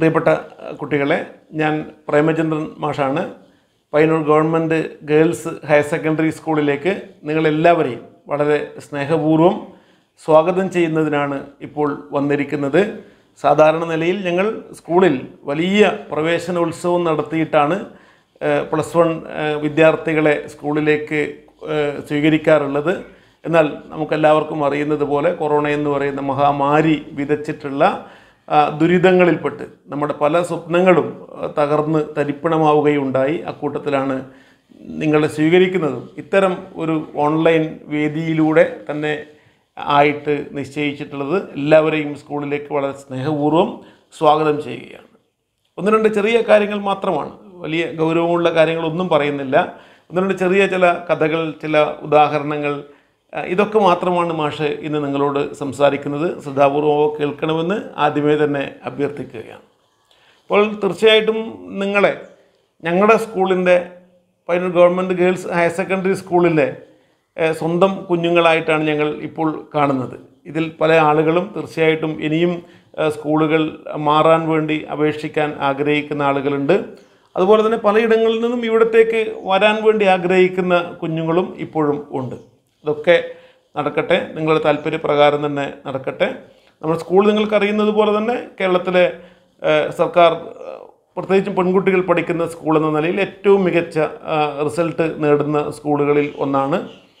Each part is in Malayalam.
പ്രിയപ്പെട്ട അഹ്, കുട്ടികളെ ഞാൻ പ്രേമചന്ദ്രൻ മാഷാണ് Payyanur government girls higher secondary സ്കൂളിലേക്ക് നിങ്ങളെല്ലാവരെയും വളരെ സ്നേഹപൂർവ്വം സ്വാഗതം ചെയ്യുന്നതിനാണ് ഇപ്പോൾ വന്നിരിക്കുന്നത് സാധാരണ നിലയിൽ ഞങ്ങൾ സ്കൂളിൽ വലിയ പ്രവേശനോത്സവം നടത്തിയിട്ടാണ് ഏഹ്, പ്ലസ് വൺ ഏഹ്, വിദ്യാർത്ഥികളെ സ്കൂളിലേക്ക് ഏഹ്, സ്വീകരിക്കാറുള്ളത് എന്നാൽ നമുക്കെല്ലാവർക്കും അറിയുന്നത് പോലെ കൊറോണ എന്ന് പറയുന്ന മഹാമാരി വിതച്ചിട്ടുള്ള ആ, ദുരിതങ്ങളിൽപ്പെട്ട് നമ്മുടെ പല സ്വപ്നങ്ങളും ആ, തകർന്ന് തരിപ്പണമാവുകയുണ്ടായി അക്കൂട്ടത്തിലാണ് നിങ്ങളെ സ്വീകരിക്കുന്നതും ഇത്തരം ഒരു ഓൺലൈൻ വേദിയിലൂടെ തന്നെ ആയിട്ട് നിശ്ചയിച്ചിട്ടുള്ളത് എല്ലാവരെയും സ്കൂളിലേക്ക് വളരെ സ്നേഹപൂർവ്വം സ്വാഗതം ചെയ്യുകയാണ് ഒന്ന് രണ്ട് ചെറിയ കാര്യങ്ങൾ മാത്രമാണ് വലിയ ഗൗരവമുള്ള കാര്യങ്ങളൊന്നും പറയുന്നില്ല ഒന്ന് രണ്ട് ചെറിയ ചില കഥകൾ ചില ഉദാഹരണങ്ങൾ ആ, ഇതൊക്കെ മാത്രമാണ് മാഷ് ഇന്ന് നിങ്ങളോട് സംസാരിക്കുന്നത് ശ്രദ്ധാപൂർവം കേൾക്കണമെന്ന് ആദ്യമേ തന്നെ അഭ്യർത്ഥിക്കുകയാണ് അപ്പോൾ തീർച്ചയായിട്ടും നിങ്ങളെ ഞങ്ങളുടെ സ്കൂളിൻ്റെ Payyanur government girls higher secondary സ്കൂളിലെ ഏഹ്, സ്വന്തം കുഞ്ഞുങ്ങളായിട്ടാണ് ഞങ്ങൾ ഇപ്പോൾ കാണുന്നത് ഇതിൽ പല ആളുകളും തീർച്ചയായിട്ടും ഇനിയും ഏഹ്, സ്കൂളുകൾ മാറാൻ വേണ്ടി അപേക്ഷിക്കാൻ ആഗ്രഹിക്കുന്ന ആളുകളുണ്ട് അതുപോലെ തന്നെ പലയിടങ്ങളിൽ നിന്നും ഇവിടത്തേക്ക് വരാൻ വേണ്ടി ആഗ്രഹിക്കുന്ന കുഞ്ഞുങ്ങളും ഇപ്പോഴും ഉണ്ട് ഇതൊക്കെ നടക്കട്ടെ നിങ്ങളുടെ താല്പര്യപ്രകാരം തന്നെ നടക്കട്ടെ നമ്മുടെ സ്കൂൾ നിങ്ങൾക്ക് അറിയുന്നത് പോലെ തന്നെ കേരളത്തിലെ ഏഹ്, സർക്കാർ ഏഹ്, പ്രത്യേകിച്ചും പെൺകുട്ടികൾ പഠിക്കുന്ന സ്കൂൾ എന്ന നിലയിൽ ഏറ്റവും മികച്ച ആ, റിസൾട്ട് നേടുന്ന സ്കൂളുകളിൽ ഒന്നാണ്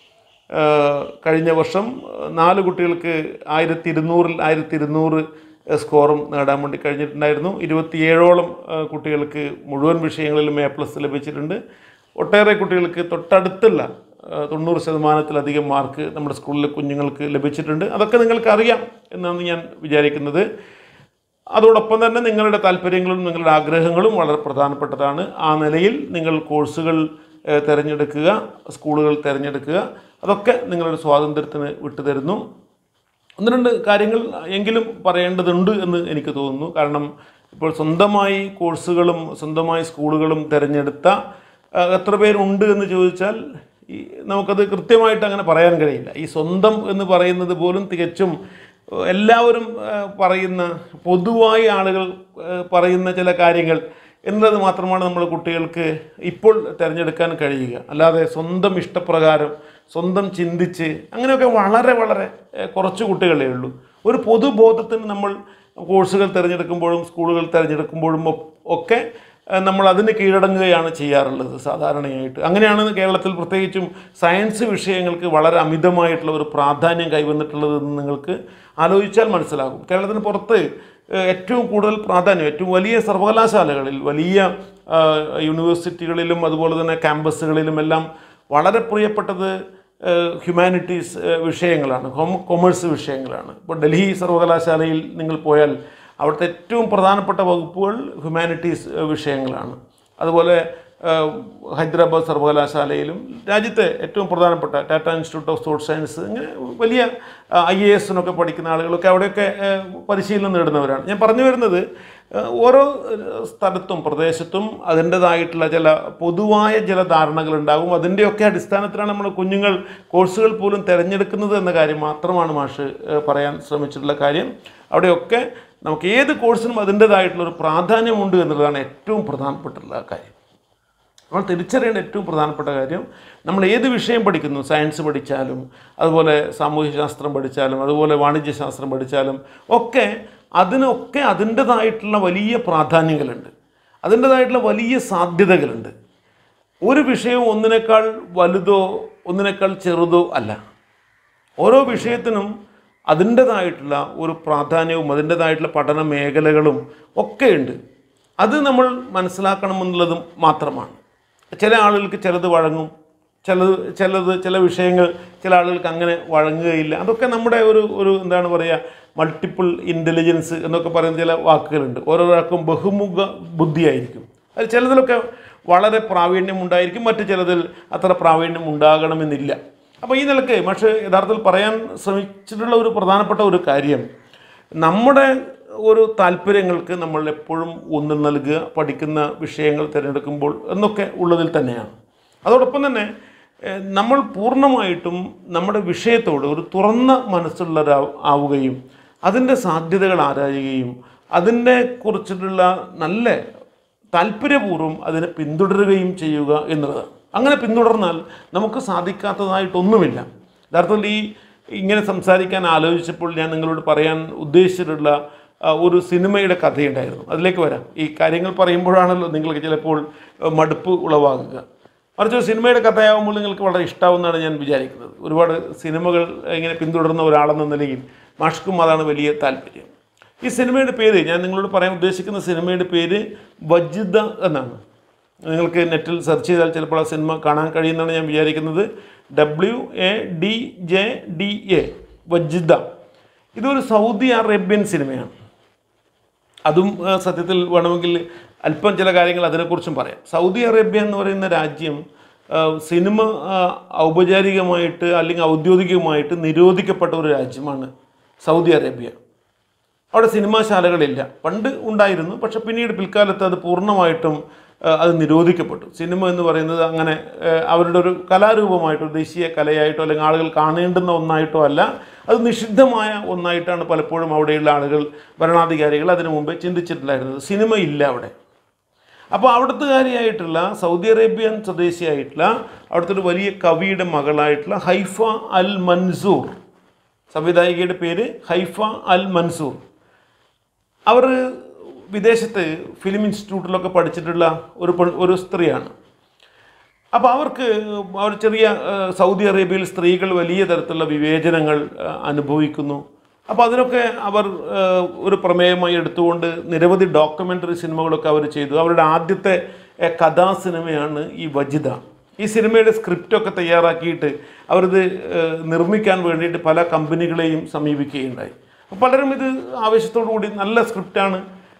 ഏഹ്, കഴിഞ്ഞ വർഷം ഏഹ്, നാല് കുട്ടികൾക്ക് ആയിരത്തി ഇരുന്നൂറിൽ ആയിരത്തി ഇരുന്നൂറ് സ്കോറും നേടാൻ വേണ്ടി കഴിഞ്ഞിട്ടുണ്ടായിരുന്നു ഇരുപത്തിയേഴോളം ഏഹ്, കുട്ടികൾക്ക് മുഴുവൻ വിഷയങ്ങളിലും എ പ്ലസ് ലഭിച്ചിട്ടുണ്ട് ഒട്ടേറെ കുട്ടികൾക്ക് തൊട്ടടുത്തുള്ള ഏഹ്, തൊണ്ണൂറ് ശതമാനത്തിലധികം മാർക്ക് നമ്മുടെ സ്കൂളിലെ കുഞ്ഞുങ്ങൾക്ക് ലഭിച്ചിട്ടുണ്ട് അതൊക്കെ നിങ്ങൾക്ക് അറിയാം എന്നാണ് ഞാൻ വിചാരിക്കുന്നത് അതോടൊപ്പം തന്നെ നിങ്ങളുടെ താല്പര്യങ്ങളും നിങ്ങളുടെ ആഗ്രഹങ്ങളും വളരെ പ്രധാനപ്പെട്ടതാണ് ആ നിലയിൽ നിങ്ങൾ കോഴ്സുകൾ ഏഹ്, തിരഞ്ഞെടുക്കുക സ്കൂളുകൾ തിരഞ്ഞെടുക്കുക അതൊക്കെ നിങ്ങളുടെ സ്വാതന്ത്ര്യത്തിന് വിട്ടുതരുന്നു ഒന്ന് രണ്ട് കാര്യങ്ങൾ എങ്കിലും പറയേണ്ടതുണ്ട് എന്ന് എനിക്ക് തോന്നുന്നു കാരണം ഇപ്പോൾ സ്വന്തമായി കോഴ്സുകളും സ്വന്തമായി സ്കൂളുകളും തിരഞ്ഞെടുത്ത ആ, എത്ര പേരുണ്ട് എന്ന് ചോദിച്ചാൽ ഈ നമുക്കത് കൃത്യമായിട്ട് അങ്ങനെ പറയാൻ കഴിയില്ല ഈ സ്വന്തം എന്ന് പറയുന്നത് പോലും തികച്ചും ഏഹ്, എല്ലാവരും ഏഹ്, പറയുന്ന പൊതുവായി ആളുകൾ ഏഹ്, പറയുന്ന ചില കാര്യങ്ങൾ എന്നുള്ളത് മാത്രമാണ് നമ്മൾ കുട്ടികൾക്ക് ഇപ്പോൾ തിരഞ്ഞെടുക്കാൻ കഴിയുക അല്ലാതെ സ്വന്തം ഇഷ്ടപ്രകാരം സ്വന്തം ചിന്തിച്ച് അങ്ങനെയൊക്കെ വളരെ വളരെ ഏഹ്, കുറച്ച് കുട്ടികളേ ഉള്ളൂ ഒരു പൊതുബോധത്തിന് നമ്മൾ കോഴ്സുകൾ തിരഞ്ഞെടുക്കുമ്പോഴും സ്കൂളുകൾ തിരഞ്ഞെടുക്കുമ്പോഴും ഒ- ഒക്കെ ഏഹ്, നമ്മൾ അതിന് കീഴടങ്ങുകയാണ് ചെയ്യാറുള്ളത് സാധാരണയായിട്ട് അങ്ങനെയാണ് കേരളത്തിൽ പ്രത്യേകിച്ചും സയൻസ് വിഷയങ്ങൾക്ക് വളരെ അമിതമായിട്ടുള്ള ഒരു പ്രാധാന്യം കൈവന്നിട്ടുള്ളതെന്ന് നിങ്ങൾക്ക് ആലോചിച്ചാൽ മനസ്സിലാകും കേരളത്തിന് പുറത്ത് ഏഹ്, ഏറ്റവും കൂടുതൽ പ്രാധാന്യം ഏറ്റവും വലിയ സർവകലാശാലകളിൽ വലിയ ആ, യൂണിവേഴ്സിറ്റികളിലും അതുപോലെ തന്നെ ക്യാമ്പസുകളിലും എല്ലാം വളരെ പ്രിയപ്പെട്ടത് ഹ്യൂമാനിറ്റീസ് വിഷയങ്ങളാണ് കൊമ കൊമേഴ്സ് വിഷയങ്ങളാണ് ഇപ്പോൾ ഡൽഹി സർവകലാശാലയിൽ നിങ്ങൾ പോയാൽ അവിടുത്തെ ഏറ്റവും പ്രധാനപ്പെട്ട വകുപ്പുകൾ ഹ്യൂമാനിറ്റീസ് ഏഹ്, വിഷയങ്ങളാണ് അതുപോലെ ഏഹ്, ഹൈദരാബാദ് സർവകലാശാലയിലും രാജ്യത്തെ ഏറ്റവും പ്രധാനപ്പെട്ട Tata institute of social science ഇങ്ങനെ വലിയ ഐ എ എസിനൊക്കെ പഠിക്കുന്ന ആളുകളൊക്കെ അവിടെയൊക്കെ ഏഹ്, പരിശീലനം നേടുന്നവരാണ് ഞാൻ പറഞ്ഞു വരുന്നത് ഏഹ്, ഓരോ ഏഹ്, സ്ഥലത്തും പ്രദേശത്തും അതിൻ്റെതായിട്ടുള്ള ചില പൊതുവായ ചില ധാരണകളുണ്ടാകും അതിൻ്റെയൊക്കെ അടിസ്ഥാനത്തിലാണ് നമ്മൾ കുഞ്ഞുങ്ങൾ കോഴ്സുകൾ പോലും തിരഞ്ഞെടുക്കുന്നത് എന്ന കാര്യം മാത്രമാണ് മാഷ് ഏഹ്, പറയാൻ ശ്രമിച്ചിട്ടുള്ള കാര്യം അവിടെയൊക്കെ നമുക്ക് ഏത് കോഴ്സിനും അതിൻ്റെതായിട്ടുള്ള ഒരു പ്രാധാന്യമുണ്ട് എന്നുള്ളതാണ് ഏറ്റവും പ്രധാനപ്പെട്ടുള്ള കാര്യം നമ്മൾ തിരിച്ചറിയേണ്ട ഏറ്റവും പ്രധാനപ്പെട്ട കാര്യം നമ്മൾ ഏത് വിഷയം പഠിക്കുന്നു സയൻസ് പഠിച്ചാലും അതുപോലെ സാമൂഹ്യശാസ്ത്രം പഠിച്ചാലും അതുപോലെ വാണിജ്യശാസ്ത്രം പഠിച്ചാലും ഒക്കെ അതിനൊക്കെ അതിൻ്റെതായിട്ടുള്ള വലിയ പ്രാധാന്യങ്ങളുണ്ട് അതിൻ്റെതായിട്ടുള്ള വലിയ സാധ്യതകളുണ്ട് ഒരു വിഷയവും ഒന്നിനേക്കാൾ വലുതോ ഒന്നിനേക്കാൾ ചെറുതോ അല്ല ഓരോ വിഷയത്തിനും അതിൻ്റെതായിട്ടുള്ള ഒരു പ്രാധാന്യവും അതിൻ്റെതായിട്ടുള്ള പഠന മേഖലകളും ഒക്കെ ഉണ്ട് അത് നമ്മൾ മനസ്സിലാക്കണമെന്നുള്ളതും മാത്രമാണ് ചില ആളുകൾക്ക് ചിലത് വഴങ്ങും ചിലത് ചിലത് ചില വിഷയങ്ങൾ ചില ആളുകൾക്ക് അങ്ങനെ വഴങ്ങുകയില്ല അതൊക്കെ നമ്മുടെ ഒരു ഒരു എന്താണ് പറയുക മൾട്ടിപ്പിൾ ഇൻ്റലിജൻസ് എന്നൊക്കെ പറയുന്ന ചില വാക്കുകളുണ്ട് ഓരോരാൾക്കും ബഹുമുഖ ബുദ്ധിയായിരിക്കും അത് ചിലതിലൊക്കെ വളരെ പ്രാവീണ്യം ഉണ്ടായിരിക്കും മറ്റു ചിലതിൽ അത്ര പ്രാവീണ്യം ഉണ്ടാകണമെന്നില്ല അപ്പോൾ ഈ നിലക്ക് പക്ഷേ യഥാർത്ഥത്തിൽ പറയാൻ ശ്രമിച്ചിട്ടുള്ള ഒരു പ്രധാനപ്പെട്ട ഒരു കാര്യം നമ്മുടെ ഒരു താല്പര്യങ്ങൾക്ക് നമ്മൾ എപ്പോഴും ഊന്നൽ നൽകുക പഠിക്കുന്ന വിഷയങ്ങൾ തിരഞ്ഞെടുക്കുമ്പോൾ എന്നൊക്കെ ഉള്ളതിൽ തന്നെയാണ് അതോടൊപ്പം തന്നെ ഏഹ്, നമ്മൾ പൂർണ്ണമായിട്ടും നമ്മുടെ വിഷയത്തോട് ഒരു തുറന്ന മനസ്സുള്ളവരാ ആവുകയും അതിൻ്റെ സാധ്യതകൾ ആരായുകയും അതിനെ കുറിച്ചിട്ടുള്ള നല്ല താല്പര്യപൂർവ്വം അതിനെ പിന്തുടരുകയും ചെയ്യുക എന്നുള്ളതാണ് അങ്ങനെ പിന്തുടർന്നാൽ നമുക്ക് സാധിക്കാത്തതായിട്ടൊന്നുമില്ല യഥാർത്ഥത്തിൽ ഈ ഇങ്ങനെ സംസാരിക്കാൻ ആലോചിച്ചപ്പോൾ ഞാൻ നിങ്ങളോട് പറയാൻ ഉദ്ദേശിച്ചിട്ടുള്ള ആ, ഒരു സിനിമയുടെ കഥയുണ്ടായിരുന്നു അതിലേക്ക് വരാം ഈ കാര്യങ്ങൾ പറയുമ്പോഴാണല്ലോ നിങ്ങൾക്ക് ചിലപ്പോൾ ആ, മടുപ്പ് ഉളവാകുക മറിച്ച് ഒരു സിനിമയുടെ കഥയാകുമ്പോൾ നിങ്ങൾക്ക് വളരെ ഇഷ്ടാവുമെന്നാണ് ഞാൻ വിചാരിക്കുന്നത് ഒരുപാട് സിനിമകൾ ഇങ്ങനെ പിന്തുടരുന്ന ഒരാളെന്ന നിലയിൽ മാഷ്ക്കും അതാണ് വലിയ താല്പര്യം ഈ സിനിമയുടെ പേര് ഞാൻ നിങ്ങളോട് പറയാൻ ഉദ്ദേശിക്കുന്ന സിനിമയുടെ പേര് വജിദ എന്നാണ് നിങ്ങൾക്ക് നെറ്റിൽ സെർച്ച് ചെയ്താൽ ചിലപ്പോൾ ആ സിനിമ കാണാൻ കഴിയുമെന്നാണ് ഞാൻ വിചാരിക്കുന്നത് W A D J D A Wadjda ഇതൊരു സൗദി അറേബ്യൻ സിനിമയാണ് അതും ആ, സത്യത്തിൽ വേണമെങ്കിൽ അല്പം ചില കാര്യങ്ങൾ അതിനെക്കുറിച്ചും പറയാം സൗദി അറേബ്യ എന്ന് പറയുന്ന രാജ്യം ആ, സിനിമ ആ, ഔപചാരികമായിട്ട് അല്ലെങ്കിൽ ഔദ്യോഗികമായിട്ട് നിരോധിക്കപ്പെട്ട ഒരു രാജ്യമാണ് സൗദി അറേബ്യ അവിടെ സിനിമാശാലകളില്ല പണ്ട് ഉണ്ടായിരുന്നു പക്ഷെ പിന്നീട് പിൽക്കാലത്ത് അത് പൂർണ്ണമായിട്ടും ആ, അത് നിരോധിക്കപ്പെട്ടു സിനിമ എന്ന് പറയുന്നത് അങ്ങനെ ആ, അവരുടെ ഒരു കലാരൂപമായിട്ടോ ദേശീയ കലയായിട്ടോ അല്ലെങ്കിൽ ആളുകൾ കാണേണ്ടുന്ന ഒന്നായിട്ടോ അല്ല അത് നിഷിദ്ധമായ ഒന്നായിട്ടാണ് പലപ്പോഴും അവിടെയുള്ള ആളുകൾ ഭരണാധികാരികൾ അതിനു മുമ്പേ ചിന്തിച്ചിട്ടുണ്ടായിരുന്നത് സിനിമ ഇല്ല അവിടെ അപ്പോൾ അവിടുത്തുകാരിയായിട്ടുള്ള സൗദി അറേബ്യൻ സ്വദേശിയായിട്ടുള്ള അവിടുത്തെ ഒരു വലിയ കവിയുടെ മകളായിട്ടുള്ള ഹൈഫ അൽ മൻസൂർ സംവിധായികയുടെ പേര് ഹൈഫ അൽ മൻസൂർ അവർ വിദേശത്ത് ഫിലിം ഇൻസ്റ്റിറ്റ്യൂട്ടിലൊക്കെ പഠിച്ചിട്ടുള്ള ഒരു പെൺ- ഒരു സ്ത്രീയാണ് അപ്പോൾ അവർക്ക് അവർ ചെറിയ ആ, സൗദി അറേബ്യയിൽ സ്ത്രീകൾ വലിയ തരത്തിലുള്ള വിവേചനങ്ങൾ ആ, അനുഭവിക്കുന്നു അപ്പോൾ അതിനൊക്കെ അവർ ആ, ഒരു പ്രമേയമായി എടുത്തുകൊണ്ട് നിരവധി ഡോക്യുമെൻ്ററി സിനിമകളൊക്കെ അവർ ചെയ്തു അവരുടെ ആദ്യത്തെ ആ, കഥാ സിനിമയാണ് ഈ വജിത ഈ സിനിമയുടെ സ്ക്രിപ്റ്റൊക്കെ തയ്യാറാക്കിയിട്ട് അവരിത് ആ, നിർമ്മിക്കാൻ വേണ്ടിയിട്ട് പല കമ്പനികളെയും സമീപിക്കുകയുണ്ടായി അപ്പോൾ പലരും ഇത് ആവേശത്തോടു കൂടി നല്ല സ്ക്രിപ്റ്റാണ്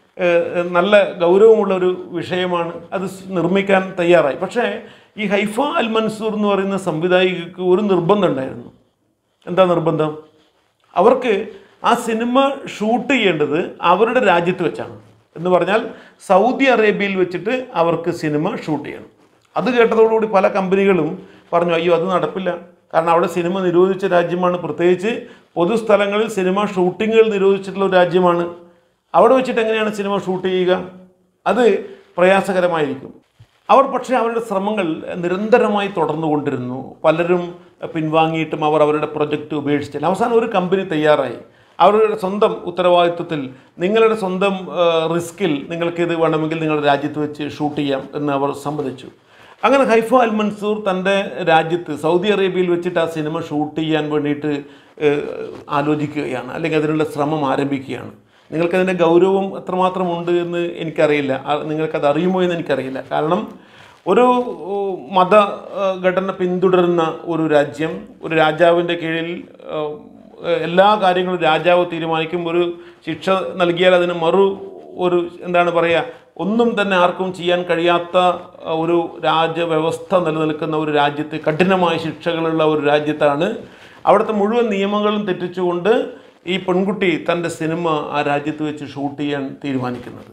ഏഹ് നല്ല ഗൗരവമുള്ള ഒരു വിഷയമാണ് അത് സ് നിർമ്മിക്കാൻ തയ്യാറായി പക്ഷേ ഈ ഹൈഫ അൽ മൻസൂർ എന്ന് പറയുന്ന സംവിധായികക്ക് ഒരു നിർബന്ധം ഉണ്ടായിരുന്നു എന്താ നിർബന്ധം അവർക്ക് ആ സിനിമ ഷൂട്ട് ചെയ്യേണ്ടത് അവരുടെ രാജ്യത്ത് വെച്ചാണ് എന്ന് പറഞ്ഞാൽ സൗദി അറേബ്യയിൽ വെച്ചിട്ട് അവർക്ക് സിനിമ ഷൂട്ട് ചെയ്യണം അത് കേട്ടതോടുകൂടി പല കമ്പനികളും പറഞ്ഞു അയ്യോ അത് നടപ്പില്ല കാരണം അവിടെ സിനിമ നിരോധിച്ച രാജ്യമാണ് പ്രത്യേകിച്ച് പൊതുസ്ഥലങ്ങളിൽ സിനിമ ഷൂട്ടിങ്ങുകൾ നിരോധിച്ചിട്ടുള്ള ഒരു രാജ്യമാണ് അവിടെ വെച്ചിട്ട് എങ്ങനെയാണ് സിനിമ ഷൂട്ട് ചെയ്യുക അത് പ്രയാസകരമായിരിക്കും അവർ പക്ഷേ അവരുടെ ശ്രമങ്ങൾ നിരന്തരമായി തുടർന്നുകൊണ്ടിരുന്നു പലരും പിൻവാങ്ങിയിട്ടും അവർ അവരുടെ പ്രൊജക്റ്റ് ഉപേക്ഷിച്ചില്ല അവസാനം ഒരു കമ്പനി തയ്യാറായി അവരുടെ സ്വന്തം ഉത്തരവാദിത്വത്തിൽ നിങ്ങളുടെ സ്വന്തം ആ, റിസ്കിൽ നിങ്ങൾക്കിത് വേണമെങ്കിൽ നിങ്ങളുടെ രാജ്യത്ത് വെച്ച് ഷൂട്ട് ചെയ്യാം എന്ന് അവർ സമ്മതിച്ചു അങ്ങനെ ഹൈഫ അൽ മൻസൂർ തൻ്റെ രാജ്യത്ത് സൗദി അറേബ്യയിൽ വെച്ചിട്ട് ആ സിനിമ ഷൂട്ട് ചെയ്യാൻ വേണ്ടിയിട്ട് ഏഹ്, ആലോചിക്കുകയാണ് അല്ലെങ്കിൽ അതിനുള്ള ശ്രമം ആരംഭിക്കുകയാണ് നിങ്ങൾക്കതിൻ്റെ ഗൗരവം എത്രമാത്രം ഉണ്ട് എന്ന് എനിക്കറിയില്ല ആ, നിങ്ങൾക്കത് അറിയുമോ എന്ന് എനിക്കറിയില്ല കാരണം ഒരു ഓ, മത ആ, ഘടന പിന്തുടരുന്ന ഒരു രാജ്യം ഒരു രാജാവിൻ്റെ കീഴിൽ ആ, എല്ലാ കാര്യങ്ങളും രാജാവ് തീരുമാനിക്കും ഒരു ശിക്ഷ നൽകിയാൽ അതിന് മറു ഒരു എന്താണ് പറയുക ഒന്നും തന്നെ ആർക്കും ചെയ്യാൻ കഴിയാത്ത ആ, ഒരു രാജവ്യവസ്ഥ നിലനിൽക്കുന്ന ഒരു രാജ്യത്ത് കഠിനമായ ശിക്ഷകളുള്ള ഒരു രാജ്യത്താണ് അവിടുത്തെ മുഴുവൻ നിയമങ്ങളും തെറ്റിച്ചുകൊണ്ട് ഈ പെൺകുട്ടി തൻ്റെ സിനിമ ആ രാജ്യത്ത് വെച്ച് ഷൂട്ട് ചെയ്യാൻ തീരുമാനിക്കുന്നത്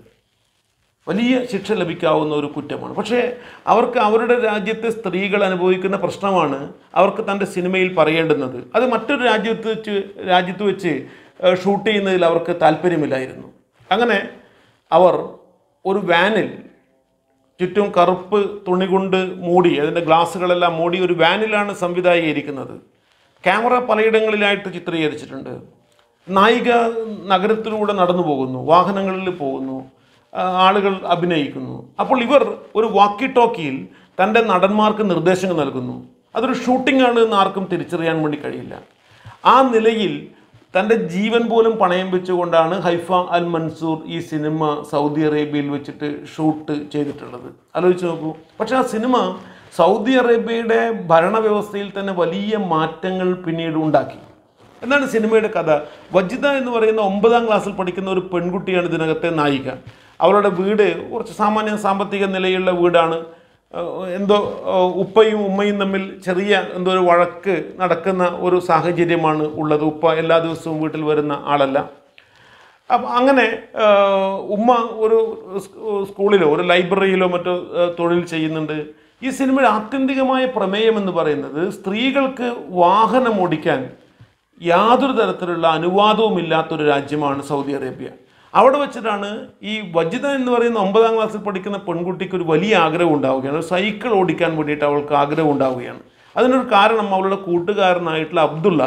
വലിയ ശിക്ഷ ലഭിക്കാവുന്ന ഒരു കുറ്റമാണ് പക്ഷേ അവർക്ക് അവരുടെ രാജ്യത്തെ സ്ത്രീകൾ അനുഭവിക്കുന്ന പ്രശ്നമാണ് അവർക്ക് തൻ്റെ സിനിമയിൽ പറയേണ്ടുന്നത് അത് മറ്റൊരു രാജ്യത്ത് വെച്ച് രാജ്യത്ത് വെച്ച് ഏഹ്, ഷൂട്ട് ചെയ്യുന്നതിൽ അവർക്ക് താല്പര്യമില്ലായിരുന്നു അങ്ങനെ അവർ ഒരു വാനിൽ ചുറ്റും കറുപ്പ് തുണി കൊണ്ട് മൂടി അതിൻ്റെ ഗ്ലാസ്സുകളെല്ലാം മൂടി ഒരു വാനിലാണ് സംവിധായിക ഇരിക്കുന്നത് ക്യാമറ പലയിടങ്ങളിലായിട്ട് ചിത്രീകരിച്ചിട്ടുണ്ട് നായിക നഗരത്തിലൂടെ നടന്നു പോകുന്നു വാഹനങ്ങളിൽ പോകുന്നു ആ, ആളുകൾ അഭിനയിക്കുന്നു അപ്പോൾ ഇവർ ഒരു വാക്കി ടോക്കിയിൽ തൻ്റെ നടന്മാർക്ക് നിർദ്ദേശങ്ങൾ നൽകുന്നു അതൊരു ഷൂട്ടിംഗ് ആണ് എന്ന് ആർക്കും തിരിച്ചറിയാൻ വേണ്ടി കഴിയില്ല ആ നിലയിൽ തൻ്റെ ജീവൻ പോലും പണയം വെച്ചുകൊണ്ടാണ് ഹൈഫ അൽ മൻസൂർ ഈ സിനിമ സൗദി അറേബ്യയിൽ വെച്ചിട്ട് ഷൂട്ട് ചെയ്തിട്ടുള്ളത് ആലോചിച്ച് നോക്കൂ പക്ഷേ ആ സിനിമ സൗദി അറേബ്യയുടെ ഭരണവ്യവസ്ഥയിൽ തന്നെ വലിയ മാറ്റങ്ങൾ പിന്നീട് ഉണ്ടാക്കി എന്താണ് സിനിമയുടെ കഥ വജിത എന്ന് പറയുന്ന ഒമ്പതാം ക്ലാസ്സിൽ പഠിക്കുന്ന ഒരു പെൺകുട്ടിയാണ് ഇതിനകത്തെ നായിക അവളുടെ വീട് കുറച്ച് സാമാന്യ സാമ്പത്തിക നിലയുള്ള വീടാണ് ഏഹ് എന്തോ ഏഹ് ഉപ്പയും ഉമ്മയും തമ്മിൽ ചെറിയ എന്തോ ഒരു വഴക്ക് നടക്കുന്ന ഒരു സാഹചര്യമാണ് ഉള്ളത് ഉപ്പ എല്ലാ ദിവസവും വീട്ടിൽ വരുന്ന ആളല്ല അപ്പം അങ്ങനെ ഏഹ് ഉമ്മ ഒരു സ്- സ്കൂളിലോ ഒരു ലൈബ്രറിയിലോ മറ്റോ ഏഹ് തൊഴിൽ ചെയ്യുന്നുണ്ട് ഈ സിനിമയുടെ ആത്യന്തികമായ പ്രമേയം എന്ന് പറയുന്നത് സ്ത്രീകൾക്ക് വാഹനം ഓടിക്കാൻ യാതൊരു തരത്തിലുള്ള അനുവാദവും ഇല്ലാത്തൊരു രാജ്യമാണ് സൗദി അറേബ്യ അവിടെ വെച്ചിട്ടാണ് ഈ വജിത എന്ന് പറയുന്ന ഒമ്പതാം ക്ലാസ്സിൽ പഠിക്കുന്ന പെൺകുട്ടിക്ക് ഒരു വലിയ ആഗ്രഹം ഉണ്ടാവുകയാണ് ഒരു സൈക്കിൾ ഓടിക്കാൻ വേണ്ടിയിട്ട് അവൾക്ക് ആഗ്രഹം ഉണ്ടാവുകയാണ് അതിനൊരു കാരണം അവളുടെ കൂട്ടുകാരനായിട്ടുള്ള അബ്ദുള്ള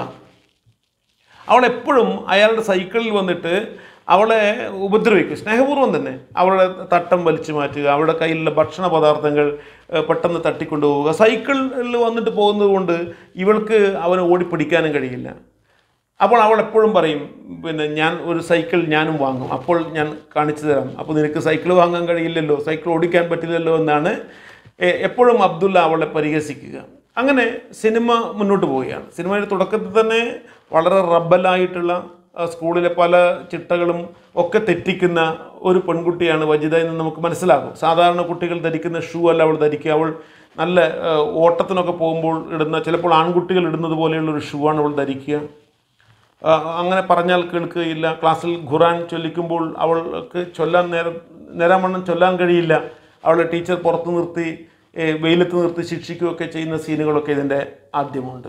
അവൾ എപ്പോഴും അയാളുടെ സൈക്കിളിൽ വന്നിട്ട് അവളെ ഉപദ്രവിക്കും സ്നേഹപൂർവ്വം തന്നെ അവളുടെ തട്ടം വലിച്ചു മാറ്റുക അവളുടെ കയ്യിലുള്ള ഭക്ഷണ പദാർത്ഥങ്ങൾ ഏഹ്, പെട്ടെന്ന് തട്ടിക്കൊണ്ടുപോവുക സൈക്കിളിൽ വന്നിട്ട് പോകുന്നത് കൊണ്ട് ഇവൾക്ക് അവനെ ഓടിപ്പിടിക്കാനും കഴിയില്ല അപ്പോൾ അവൾ എപ്പോഴും പറയും പിന്നെ ഞാൻ ഒരു സൈക്കിൾ ഞാനും വാങ്ങും അപ്പോൾ ഞാൻ കാണിച്ചു തരാം അപ്പോൾ നിനക്ക് സൈക്കിൾ വാങ്ങാൻ കഴിയില്ലല്ലോ സൈക്കിൾ ഓടിക്കാൻ പറ്റില്ലല്ലോ എന്നാണ് എ- എപ്പോഴും അബ്ദുള്ള അവളെ പരിഹസിക്കുക അങ്ങനെ സിനിമ മുന്നോട്ട് പോവുകയാണ് സിനിമയുടെ തുടക്കത്തിൽ തന്നെ വളരെ റബ്ബലായിട്ടുള്ള ആ, സ്കൂളിലെ പല ചിട്ടകളും ഒക്കെ തെറ്റിക്കുന്ന ഒരു പെൺകുട്ടിയാണ് വജിത എന്ന് നമുക്ക് മനസ്സിലാകും സാധാരണ കുട്ടികൾ ധരിക്കുന്ന ഷൂ അല്ല അവൾ ധരിക്കുക അവൾ നല്ല ആ, ഓട്ടത്തിനൊക്കെ പോകുമ്പോൾ ഇടുന്ന ചിലപ്പോൾ ആൺകുട്ടികൾ ഇടുന്നത് പോലെയുള്ള ഒരു ഷൂ ആണ് അവൾ ധരിക്കുക ആ, അങ്ങനെ പറഞ്ഞാൽ കേൾക്കുകയില്ല ക്ലാസ്സിൽ ഖുറാൻ ചൊല്ലിക്കുമ്പോൾ അവൾക്ക് ചൊല്ലാൻ നേര നേരാമണ്ണം ചൊല്ലാൻ കഴിയില്ല അവളെ ടീച്ചർ പുറത്ത് നിർത്തി ഏ, വെയിലത്ത് നിർത്തി ശിക്ഷിക്കുകയൊക്കെ ചെയ്യുന്ന സീനുകളൊക്കെ ഇതിൻ്റെ ആദ്യമുണ്ട്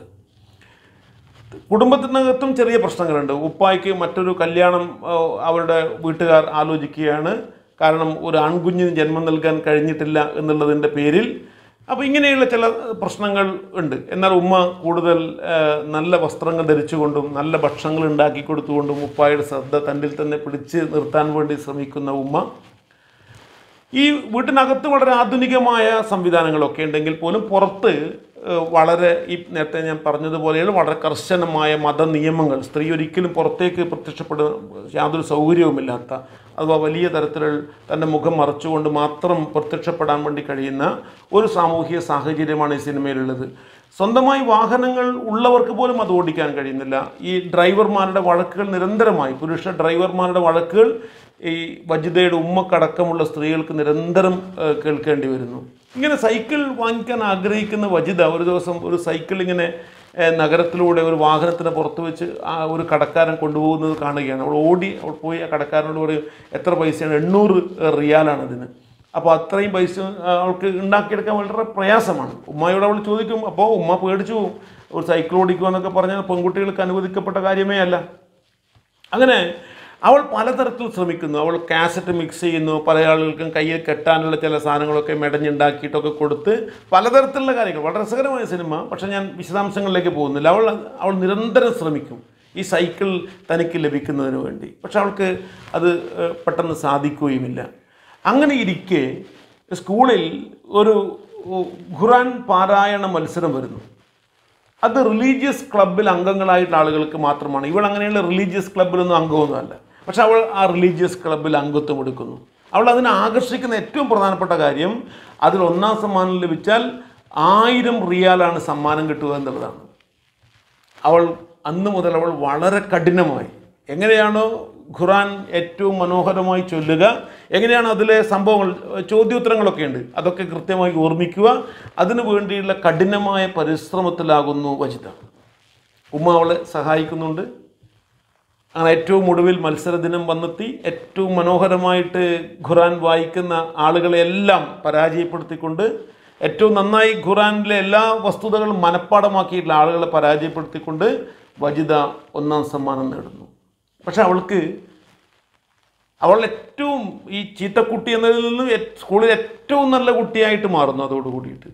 കുടുംബത്തിനകത്തും ചെറിയ പ്രശ്നങ്ങളുണ്ട് ഉപ്പായ്ക്ക് മറ്റൊരു കല്യാണം ആ, അവരുടെ വീട്ടുകാർ ആലോചിക്കുകയാണ് കാരണം ഒരു ആൺകുഞ്ഞിന് ജന്മം നൽകാൻ കഴിഞ്ഞിട്ടില്ല എന്നുള്ളതിൻ്റെ പേരിൽ അപ്പോൾ ഇങ്ങനെയുള്ള ചില പ്രശ്നങ്ങൾ ഉണ്ട് എന്നാൽ ഉമ്മ കൂടുതൽ ആ, നല്ല വസ്ത്രങ്ങൾ ധരിച്ചുകൊണ്ടും നല്ല ഭക്ഷണങ്ങൾ ഉണ്ടാക്കി കൊടുത്തുകൊണ്ടും ഉപ്പായുടെ ശ്രദ്ധ തന്നിൽ തന്നെ പിടിച്ച് നിർത്താൻ വേണ്ടി ശ്രമിക്കുന്ന ഉമ്മ ഈ വീട്ടിനകത്ത് വളരെ ആധുനികമായ സംവിധാനങ്ങളൊക്കെ ഉണ്ടെങ്കിൽ പോലും പുറത്ത് ഏഹ്, വളരെ ഈ നേരത്തെ ഞാൻ പറഞ്ഞതുപോലെയുള്ള വളരെ കർശനമായ മത നിയമങ്ങൾ സ്ത്രീ ഒരിക്കലും പുറത്തേക്ക് പ്രത്യക്ഷപ്പെടുന്ന യാതൊരു സൗകര്യവുമില്ലാത്ത അഥവാ വലിയ തരത്തിൽ തൻ്റെ മുഖം മറച്ചുകൊണ്ട് മാത്രം പ്രത്യക്ഷപ്പെടാൻ വേണ്ടി കഴിയുന്ന ഒരു സാമൂഹിക സാഹചര്യമാണ് ഈ സിനിമയിലുള്ളത് സ്വന്തമായി വാഹനങ്ങൾ ഉള്ളവർക്ക് പോലും അത് ഓടിക്കാൻ കഴിയുന്നില്ല ഈ ഡ്രൈവർമാരുടെ വഴക്കുകൾ നിരന്തരമായി പുരുഷ ഡ്രൈവർമാരുടെ വഴക്കുകൾ ഈ വജിതയുടെ ഉമ്മക്കടക്കമുള്ള സ്ത്രീകൾക്ക് നിരന്തരം ഏഹ്, കേൾക്കേണ്ടി വരുന്നു ഇങ്ങനെ സൈക്കിൾ വാങ്ങിക്കാൻ ആഗ്രഹിക്കുന്ന വജിത ഒരു ദിവസം ഒരു സൈക്കിൾ ഇങ്ങനെ ഏഹ്, നഗരത്തിലൂടെ ഒരു വാഹനത്തിന് പുറത്ത് വെച്ച് ആ ഒരു കടക്കാരൻ കൊണ്ടുപോകുന്നത് കാണുകയാണ് അവൾ ഓടി അവൾ പോയി ആ കടക്കാരനോട് പറയും എത്ര പൈസയാണ് എണ്ണൂറ് റിയാലാണ് അതിന് അപ്പോൾ അത്രയും പൈസ ആ, അവൾക്ക് ഉണ്ടാക്കിയെടുക്കാൻ വളരെ പ്രയാസമാണ് ഉമ്മയോട് അവൾ ചോദിക്കും അപ്പോൾ ഉമ്മ പേടിച്ചു പോകും ഒരു സൈക്കിൾ ഓടിക്കുക എന്നൊക്കെ പറഞ്ഞാൽ പെൺകുട്ടികൾക്ക് അനുവദിക്കപ്പെട്ട കാര്യമേ അല്ല അങ്ങനെ അവൾ പലതരത്തിൽ ശ്രമിക്കുന്നു അവൾ കാസറ്റ് മിക്സ് ചെയ്യുന്നു പല ആളുകൾക്കും കയ്യിൽ കെട്ടാനുള്ള ചില സാധനങ്ങളൊക്കെ മെടഞ്ഞുണ്ടാക്കിയിട്ടൊക്കെ കൊടുത്ത് പലതരത്തിലുള്ള കാര്യങ്ങൾ വളരെ രസകരമായ സിനിമ പക്ഷേ ഞാൻ വിശദാംശങ്ങളിലേക്ക് പോകുന്നില്ല അവൾ അവൾ നിരന്തരം ശ്രമിക്കും ഈ സൈക്കിൾ തനിക്ക് ലഭിക്കുന്നതിന് വേണ്ടി പക്ഷെ അവൾക്ക് അത് ഏഹ്, പെട്ടെന്ന് സാധിക്കുകയുമില്ല അങ്ങനെ ഇരിക്കെ സ്കൂളിൽ ഒരു ഉ, ഖുറാൻ പാരായണ മത്സരം വരുന്നു അത് റിലീജിയസ് ക്ലബിൽ അംഗങ്ങളായിട്ടുള്ള ആളുകൾക്ക് മാത്രമാണ് ഇവൾ അങ്ങനെയുള്ള റിലീജിയസ് ക്ലബിലൊന്നും അംഗമൊന്നുമല്ല പക്ഷെ അവൾ ആ റിലീജിയസ് ക്ലബിൽ അംഗത്വം എടുക്കുന്നു അവൾ അതിനെ ആകർഷിക്കുന്ന ഏറ്റവും പ്രധാനപ്പെട്ട കാര്യം അതിൽ ഒന്നാം സമ്മാനം ലഭിച്ചാൽ ആയിരം റിയാലാണ് സമ്മാനം കിട്ടുക എന്നുള്ളതാണ് അവൾ അന്ന് മുതൽ അവൾ വളരെ കഠിനമായി എങ്ങനെയാണോ ഖുറാൻ ഏറ്റവും മനോഹരമായി ചൊല്ലുക എങ്ങനെയാണ് അതിലെ സംഭവങ്ങൾ ചോദ്യോത്തരങ്ങളൊക്കെ ഉണ്ട് അതൊക്കെ കൃത്യമായി ഓർമ്മിക്കുക അതിനു വേണ്ടിയുള്ള കഠിനമായ പരിശ്രമത്തിലാകുന്നു വജിത ഉമ്മ അവളെ സഹായിക്കുന്നുണ്ട് അങ്ങനെ ഏറ്റവും ഒടുവിൽ മത്സരദിനം വന്നെത്തി ഏറ്റവും മനോഹരമായിട്ട് ഖുറാൻ വായിക്കുന്ന ആളുകളെയെല്ലാം പരാജയപ്പെടുത്തിക്കൊണ്ട് ഏറ്റവും നന്നായി ഖുറാനിലെ എല്ലാ വസ്തുതകളും മനഃപ്പാടമാക്കിയിട്ടുള്ള ആളുകളെ പരാജയപ്പെടുത്തിക്കൊണ്ട് വജിത ഒന്നാം സമ്മാനം നേടുന്നു പക്ഷെ അവൾക്ക് അവൾ ഏറ്റവും ഈ ചീത്തക്കുട്ടി എന്നതിൽ നിന്നും ഏ- സ്കൂളിൽ ഏറ്റവും നല്ല കുട്ടിയായിട്ട് മാറുന്നു അതോട് കൂടിയിട്ട്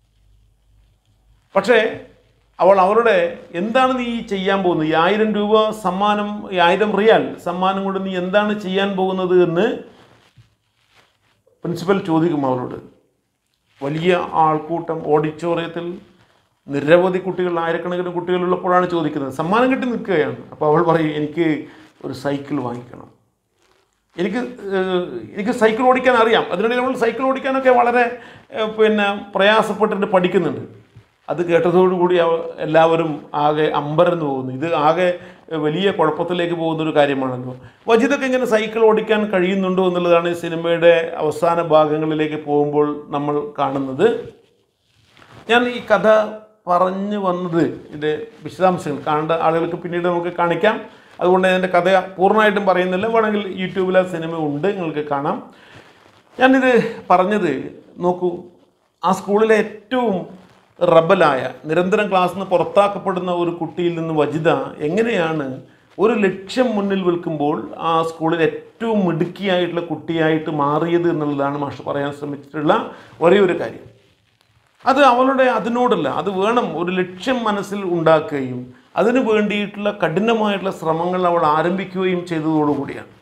പക്ഷേ അവൾ അവരുടെ എന്താണ് നീ ചെയ്യാൻ പോകുന്നത് ഈ ആയിരം രൂപ സമ്മാനം ഈ ആയിരം റിയാൽ സമ്മാനം കൊണ്ട് നീ എന്താണ് ചെയ്യാൻ പോകുന്നത് എന്ന് പ്രിൻസിപ്പൽ ചോദിക്കും അവളോട് വലിയ ആൾക്കൂട്ടം ഓഡിറ്റോറിയത്തിൽ നിരവധി കുട്ടികൾ ആയിരക്കണക്കിന് കുട്ടികളുള്ളപ്പോഴാണ് ചോദിക്കുന്നത് സമ്മാനം കിട്ടി നിൽക്കുകയാണ് അപ്പോൾ അവൾ പറയും എനിക്ക് ഒരു സൈക്കിൾ വാങ്ങിക്കണം എനിക്ക് ഏഹ്, എനിക്ക് സൈക്കിൾ ഓടിക്കാൻ അറിയാം അതിനിടയിൽ നമ്മൾ സൈക്കിൾ ഓടിക്കാനൊക്കെ വളരെ ഏഹ്, പിന്നെ പ്രയാസപ്പെട്ടിട്ട് പഠിക്കുന്നുണ്ട് അത് കേട്ടതോടുകൂടി അവ- എല്ലാവരും ആകെ അമ്പരന്ന് പോകുന്നു ഇത് ആകെ ഏഹ്, വലിയ കുഴപ്പത്തിലേക്ക് പോകുന്ന ഒരു കാര്യമാണല്ലോ വജിതൊക്കെ ഇങ്ങനെ സൈക്കിൾ ഓടിക്കാൻ കഴിയുന്നുണ്ടോ എന്നുള്ളതാണ് ഈ സിനിമയുടെ അവസാന ഭാഗങ്ങളിലേക്ക് പോകുമ്പോൾ നമ്മൾ കാണുന്നത് ഞാൻ ഈ കഥ പറഞ്ഞു വന്നത് ഇതിൻ്റെ വിശദാംശങ്ങൾ കാണേണ്ട ആളുകൾക്ക് പിന്നീട് നമുക്ക് കാണിക്കാം അതുകൊണ്ട് എൻ്റെ കഥ പൂർണ്ണമായിട്ടും പറയുന്നില്ല വേണമെങ്കിൽ യൂട്യൂബിൽ ആ സിനിമ ഉണ്ട് നിങ്ങൾക്ക് കാണാം ഞാനിത് പറഞ്ഞത് നോക്കൂ ആ സ്കൂളിലെ ഏറ്റവും റബലായ നിരന്തരം ക്ലാസ്സിൽ നിന്ന് പുറത്താക്കപ്പെടുന്ന ഒരു കുട്ടിയിൽ നിന്ന് വജിത എങ്ങനെയാണ് ഒരു ലക്ഷ്യം മുന്നിൽ വിൽക്കുമ്പോൾ ആ സ്കൂളിൽ ഏറ്റവും ഏറ്റവും മിടുക്കിയായിട്ടുള്ള കുട്ടിയായിട്ട് മാറിയത് എന്നുള്ളതാണ് മാഷ് പറയാൻ ശ്രമിച്ചിട്ടുള്ള ഒരേ ഒരു കാര്യം അത് അവളുടെ അതിനോടല്ല അത് വേണം ഒരു ലക്ഷ്യം മനസ്സിൽ ഉണ്ടാക്കുകയും അതിനു വേണ്ടിയിട്ടുള്ള കഠിനമായിട്ടുള്ള ശ്രമങ്ങൾ അവൾ ആരംഭിക്കുകയും ചെയ്തതോടുകൂടിയാണ്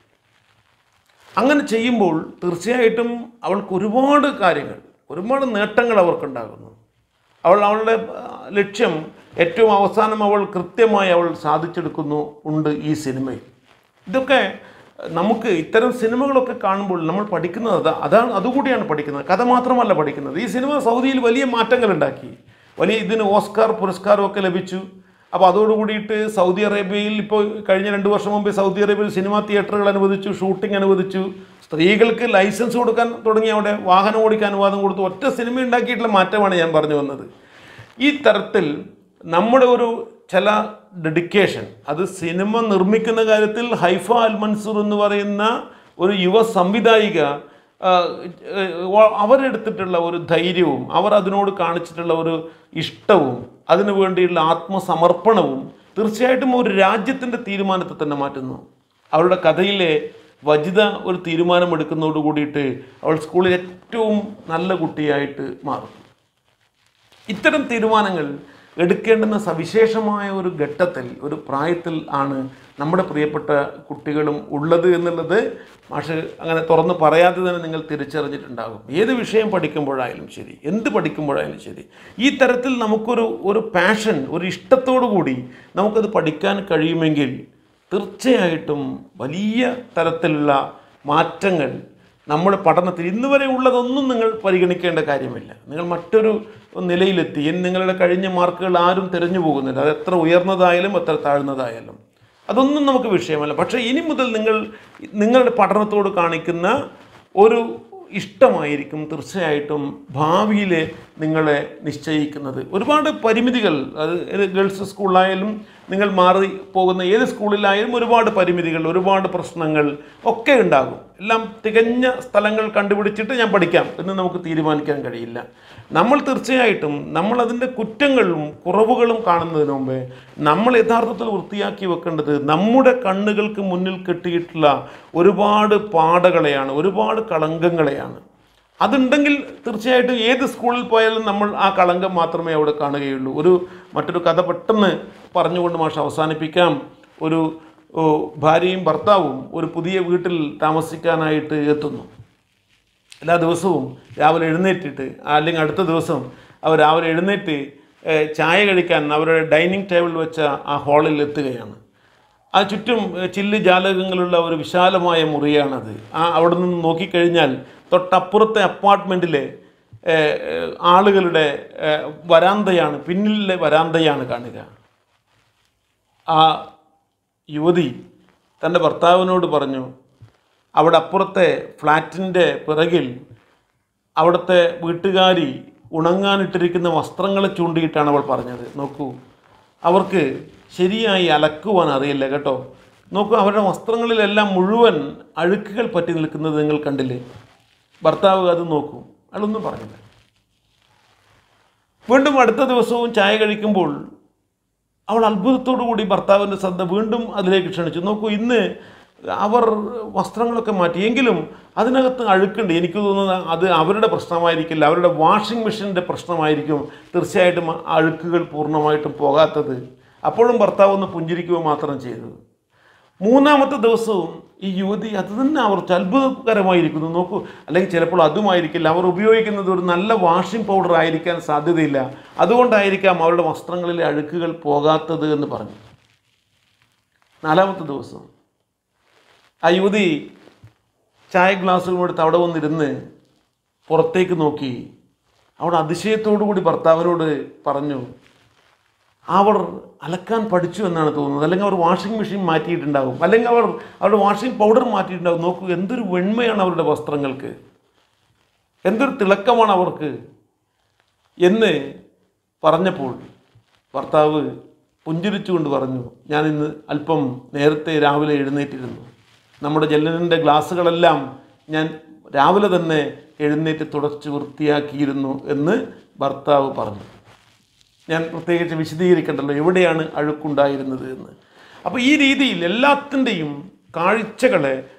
അങ്ങനെ ചെയ്യുമ്പോൾ തീർച്ചയായിട്ടും അവൾക്ക് ഒരുപാട് കാര്യങ്ങൾ ഒരുപാട് നേട്ടങ്ങൾ അവർക്കുണ്ടാകുന്നു അവൾ അവളുടെ ആ, ലക്ഷ്യം ഏറ്റവും അവസാനം അവൾ കൃത്യമായി അവൾ സാധിച്ചെടുക്കുന്നു ഉണ്ട് ഈ സിനിമയിൽ ഇതൊക്കെ നമുക്ക് ഇത്തരം സിനിമകളൊക്കെ കാണുമ്പോൾ നമ്മൾ പഠിക്കുന്നത് അതാ അതാണ് അതുകൂടിയാണ് പഠിക്കുന്നത് കഥ മാത്രമല്ല പഠിക്കുന്നത് ഈ സിനിമ സൗദിയിൽ വലിയ മാറ്റങ്ങൾ ഉണ്ടാക്കി വലിയ ഇതിന് ഓസ്കാർ പുരസ്കാരമൊക്കെ ലഭിച്ചു അപ്പോൾ അതോടുകൂടിയിട്ട് സൗദി അറേബ്യയിൽ ഇപ്പോൾ കഴിഞ്ഞ രണ്ട് വർഷം മുമ്പ് സൗദി അറേബ്യയിൽ സിനിമാ തിയേറ്ററുകൾ അനുവദിച്ചു ഷൂട്ടിംഗ് അനുവദിച്ചു സ്ത്രീകൾക്ക് ലൈസൻസ് കൊടുക്കാൻ തുടങ്ങി അവിടെ വാഹനം ഓടിക്കാൻ അനുവാദം കൊടുത്തു ഒറ്റ സിനിമ ഉണ്ടാക്കിയിട്ടുള്ള മാറ്റമാണ് ഞാൻ പറഞ്ഞു വന്നത് ഈ തരത്തിൽ നമ്മുടെ ഒരു ചില ഡെഡിക്കേഷൻ അത് സിനിമ നിർമ്മിക്കുന്ന കാര്യത്തിൽ ഹൈഫ അൽ മൻസൂർ എന്ന് പറയുന്ന ഒരു യുവ സംവിധായിക ആ, ഏഹ്, അവരെടുത്തിട്ടുള്ള ഒരു ധൈര്യവും അവർ അതിനോട് കാണിച്ചിട്ടുള്ള ഒരു ഇഷ്ടവും അതിനു വേണ്ടിയുള്ള ആത്മസമർപ്പണവും തീർച്ചയായിട്ടും ഒരു രാജ്യത്തിൻ്റെ തീരുമാനത്തെ തന്നെ മാറ്റുന്നു അവരുടെ കഥയിലെ വജിത ഒരു തീരുമാനമെടുക്കുന്നതോട് കൂടിയിട്ട് അവൾ സ്കൂളിൽ ഏറ്റവും നല്ല കുട്ടിയായിട്ട് മാറും ഇത്തരം തീരുമാനങ്ങൾ എടുക്കേണ്ടുന്ന സവിശേഷമായ ഒരു ഘട്ടത്തിൽ ഒരു പ്രായത്തിൽ ആണ് നമ്മുടെ പ്രിയപ്പെട്ട കുട്ടികളും ഉള്ളത് എന്നുള്ളത് മാഷ് അങ്ങനെ തുറന്ന് പറയാതെ തന്നെ നിങ്ങൾ തിരിച്ചറിഞ്ഞിട്ടുണ്ടാകും ഏത് വിഷയം പഠിക്കുമ്പോഴായാലും ശരി എന്ത് പഠിക്കുമ്പോഴായാലും ശരി ഈ തരത്തിൽ നമുക്കൊരു ഒരു പാഷൻ ഒരു ഇഷ്ടത്തോടു കൂടി നമുക്കത് പഠിക്കാൻ കഴിയുമെങ്കിൽ തീർച്ചയായിട്ടും വലിയ തരത്തിലുള്ള മാറ്റങ്ങൾ നമ്മുടെ പഠനത്തിൽ ഇന്ന് വരെ ഉള്ളതൊന്നും നിങ്ങൾ പരിഗണിക്കേണ്ട കാര്യമില്ല നിങ്ങൾ മറ്റൊരു നിലയിലെത്തി ഇനി നിങ്ങളുടെ കഴിഞ്ഞ മാർക്കുകൾ ആരും തിരഞ്ഞു പോകുന്നില്ല അത് എത്ര ഉയർന്നതായാലും എത്ര താഴ്ന്നതായാലും അതൊന്നും നമുക്ക് വിഷയമല്ല പക്ഷേ ഇനി മുതൽ നിങ്ങൾ നിങ്ങളുടെ പഠനത്തോട് കാണിക്കുന്ന ഒരു ഇഷ്ടമായിരിക്കും തീർച്ചയായിട്ടും ഭാവിയിൽ നിങ്ങളെ നിശ്ചയിക്കുന്നത് ഒരുപാട് പരിമിതികൾ അത് ഏത് ഗേൾസ് സ്കൂളിലായാലും നിങ്ങൾ മാറി പോകുന്ന ഏത് സ്കൂളിലായാലും ഒരുപാട് പരിമിതികൾ ഒരുപാട് പ്രശ്നങ്ങൾ ഒക്കെ ഉണ്ടാകും എല്ലാം തികഞ്ഞ സ്ഥലങ്ങൾ കണ്ടുപിടിച്ചിട്ട് ഞാൻ പഠിക്കാം എന്ന് നമുക്ക് തീരുമാനിക്കാൻ കഴിയില്ല നമ്മൾ തീർച്ചയായിട്ടും നമ്മൾ അതിൻ്റെ കുറ്റങ്ങളും കുറവുകളും കാണുന്നതിന് മുമ്പേ നമ്മൾ യഥാർത്ഥത്തിൽ വൃത്തിയാക്കി വെക്കേണ്ടത് നമ്മുടെ കണ്ണുകൾക്ക് മുന്നിൽ കെട്ടിയിട്ടുള്ള ഒരുപാട് പാടകളെയാണ് ഒരുപാട് കളങ്കങ്ങളെയാണ് അതുണ്ടെങ്കിൽ തീർച്ചയായിട്ടും ഏത് സ്കൂളിൽ പോയാലും നമ്മൾ ആ കളങ്കം മാത്രമേ അവിടെ കാണുകയുള്ളൂ ഒരു മറ്റൊരു കഥ പെട്ടെന്ന് പറഞ്ഞുകൊണ്ട് മാഷ് അവസാനിപ്പിക്കാം ഒരു ഓ, ഭാര്യയും ഭർത്താവും ഒരു പുതിയ വീട്ടിൽ താമസിക്കാനായിട്ട് എത്തുന്നു എല്ലാ ദിവസവും രാവിലെ എഴുന്നേറ്റിട്ട് അല്ലെങ്കിൽ അടുത്ത ദിവസം അവർ രാവിലെ എഴുന്നേറ്റ് ഏഹ്, ചായ കഴിക്കാൻ അവരുടെ ഡൈനിങ് ടേബിളിൽ വെച്ച ആ ഹാളിൽ എത്തുകയാണ് ആ ചുറ്റും ഏഹ്, ചില്ല് ജാലകങ്ങളുള്ള ഒരു വിശാലമായ മുറിയാണത് ആ അവിടെ നിന്ന് നോക്കിക്കഴിഞ്ഞാൽ തൊട്ടപ്പുറത്തെ അപ്പാർട്ട്മെൻറ്റിലെ ഏഹ്, ഏഹ്, ആളുകളുടെ ഏഹ്, വരാന്തയാണ് പിന്നിലെ വരാന്തയാണ് കാണുക ആ യുവതി തൻ്റെ ഭർത്താവിനോട് പറഞ്ഞു അവിടെ അപ്പുറത്തെ ഫ്ലാറ്റിൻ്റെ പിറകിൽ അവിടുത്തെ വീട്ടുകാരി ഉണങ്ങാനിട്ടിരിക്കുന്ന വസ്ത്രങ്ങളെ ചൂണ്ടിയിട്ടാണ് അവൾ പറഞ്ഞത് നോക്കൂ അവർക്ക് ശരിയായി അലക്കുവാൻ അറിയില്ല കേട്ടോ നോക്കൂ അവരുടെ വസ്ത്രങ്ങളിലെല്ലാം മുഴുവൻ അഴുക്കുകൾ പറ്റി നിൽക്കുന്നത് നിങ്ങൾ കണ്ടില്ലേ ഭർത്താവ് അത് നോക്കൂ അയാളൊന്നും പറഞ്ഞില്ല വീണ്ടും അടുത്ത ദിവസവും ചായ കഴിക്കുമ്പോൾ അവൾ അത്ഭുതത്തോടു കൂടി ഭർത്താവിൻ്റെ ശ്രദ്ധ വീണ്ടും അതിലേക്ക് ക്ഷണിച്ചു നോക്കൂ ഇന്ന് അവർ വസ്ത്രങ്ങളൊക്കെ മാറ്റി എങ്കിലും അതിനകത്ത് അഴുക്കുണ്ട് എനിക്ക് തോന്നുന്നത് അത് അവരുടെ പ്രശ്നമായിരിക്കില്ല അവരുടെ വാഷിംഗ് മെഷീൻ്റെ പ്രശ്നമായിരിക്കും തീർച്ചയായിട്ടും ആ അഴുക്കുകൾ പൂർണ്ണമായിട്ടും പോകാത്തത് അപ്പോഴും ഭർത്താവ് ഒന്ന് പുഞ്ചിരിക്കുക മാത്രം ചെയ്തു മൂന്നാമത്തെ ദിവസവും ഈ യുവതി അത് തന്നെ അവർക്ക് അത്ഭുതകരമായിരിക്കുന്നു നോക്കൂ അല്ലെങ്കിൽ ചിലപ്പോൾ അതുമായിരിക്കില്ല അവർ ഉപയോഗിക്കുന്നത് ഒരു നല്ല വാഷിംഗ് പൗഡർ ആയിരിക്കാൻ സാധ്യതയില്ല അതുകൊണ്ടായിരിക്കാം അവരുടെ വസ്ത്രങ്ങളിലെ അഴുക്കുകൾ പോകാത്തത് എന്ന് പറഞ്ഞു നാലാമത്തെ ദിവസം ആ യുവതി ചായ ഗ്ലാസ്സുകളും എടുത്ത് അവിടെ വന്നിരുന്ന് പുറത്തേക്ക് നോക്കി അവിടെ അതിശയത്തോടു കൂടി ഭർത്താവിനോട് പറഞ്ഞു അവർ അലക്കാൻ പഠിച്ചു എന്നാണ് തോന്നുന്നത് അല്ലെങ്കിൽ അവർ വാഷിംഗ് മെഷീൻ മാറ്റിയിട്ടുണ്ടാകും അല്ലെങ്കിൽ അവർ അവരുടെ വാഷിംഗ് പൗഡർ മാറ്റിയിട്ടുണ്ടാകും നോക്കൂ എന്തൊരു വെണ്മയാണ് അവരുടെ വസ്ത്രങ്ങൾക്ക് എന്തൊരു തിളക്കമാണ് അവർക്ക് എന്ന് പറഞ്ഞപ്പോൾ ഭർത്താവ് പുഞ്ചിരിച്ചുകൊണ്ട് പറഞ്ഞു ഞാൻ ഇന്ന് അല്പം നേരത്തെ രാവിലെ എഴുന്നേറ്റിരുന്നു നമ്മുടെ ജനലിൻ്റെ ഗ്ലാസ്സുകളെല്ലാം ഞാൻ രാവിലെ തന്നെ എഴുന്നേറ്റ് തുടച്ച് വൃത്തിയാക്കിയിരുന്നു എന്ന് ഭർത്താവ് പറഞ്ഞു ഞാൻ പ്രത്യേകിച്ച് വിശദീകരിക്കണ്ടല്ലോ എവിടെയാണ് അഴുക്കുണ്ടായിരുന്നത് എന്ന് അപ്പോൾ ഈ രീതിയിൽ എല്ലാത്തിൻ്റെയും കാഴ്ചകളെ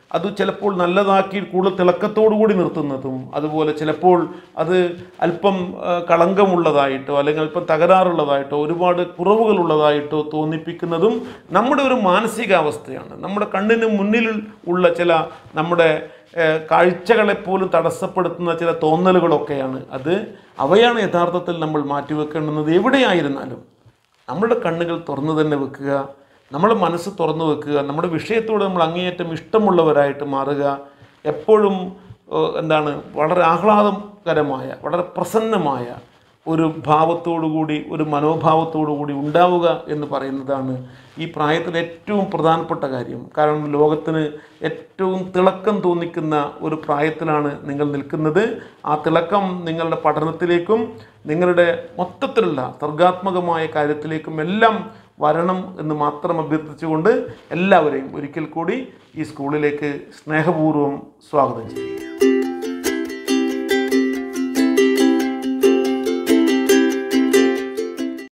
അത് ചിലപ്പോൾ നല്ലതാക്കി കൂടുതൽ തിളക്കത്തോടു കൂടി നിർത്തുന്നതും അതുപോലെ ചിലപ്പോൾ അത് അല്പം ആ, കളങ്കമുള്ളതായിട്ടോ അല്ലെങ്കിൽ അല്പം തകരാറുള്ളതായിട്ടോ ഒരുപാട് കുറവുകളുള്ളതായിട്ടോ തോന്നിപ്പിക്കുന്നതും നമ്മുടെ ഒരു മാനസികാവസ്ഥയാണ് നമ്മുടെ കണ്ണിന് മുന്നിൽ ഉള്ള ചില നമ്മുടെ ഏഹ്, കാഴ്ചകളെപ്പോലും തടസ്സപ്പെടുത്തുന്ന ചില തോന്നലുകളൊക്കെയാണ് അത് അവയാണ് യഥാർത്ഥത്തിൽ നമ്മൾ മാറ്റിവെക്കേണ്ടുന്നത് എവിടെയായിരുന്നാലും നമ്മുടെ കണ്ണുകൾ തുറന്നു തന്നെ വെക്കുക നമ്മുടെ മനസ്സ് തുറന്നു വെക്കുക നമ്മുടെ വിഷയത്തോട് നമ്മൾ അങ്ങേയറ്റം ഇഷ്ടമുള്ളവരായിട്ട് മാറുക എപ്പോഴും ഏഹ്, എന്താണ് വളരെ ആഹ്ലാദകരമായ വളരെ പ്രസന്നമായ ഒരു ഭാവത്തോടുകൂടി ഒരു മനോഭാവത്തോടുകൂടി ഉണ്ടാവുക എന്ന് പറയുന്നതാണ് ഈ പ്രായത്തിൽ ഏറ്റവും പ്രധാനപ്പെട്ട കാര്യം കാരണം ലോകത്തിന് ഏറ്റവും തിളക്കം തോന്നിക്കുന്ന ഒരു പ്രായത്തിലാണ് നിങ്ങൾ നിൽക്കുന്നത് ആ തിളക്കം നിങ്ങളുടെ പഠനത്തിലേക്കും നിങ്ങളുടെ മൊത്തത്തിലുള്ള സർഗാത്മകമായ കാര്യത്തിലേക്കും എല്ലാം വരണം എന്ന് മാത്രം അഭ്യർത്ഥിച്ചുകൊണ്ട് എല്ലാവരെയും ഒരിക്കൽ കൂടി ഈ സ്കൂളിലേക്ക് സ്നേഹപൂർവ്വം സ്വാഗതം ചെയ്യും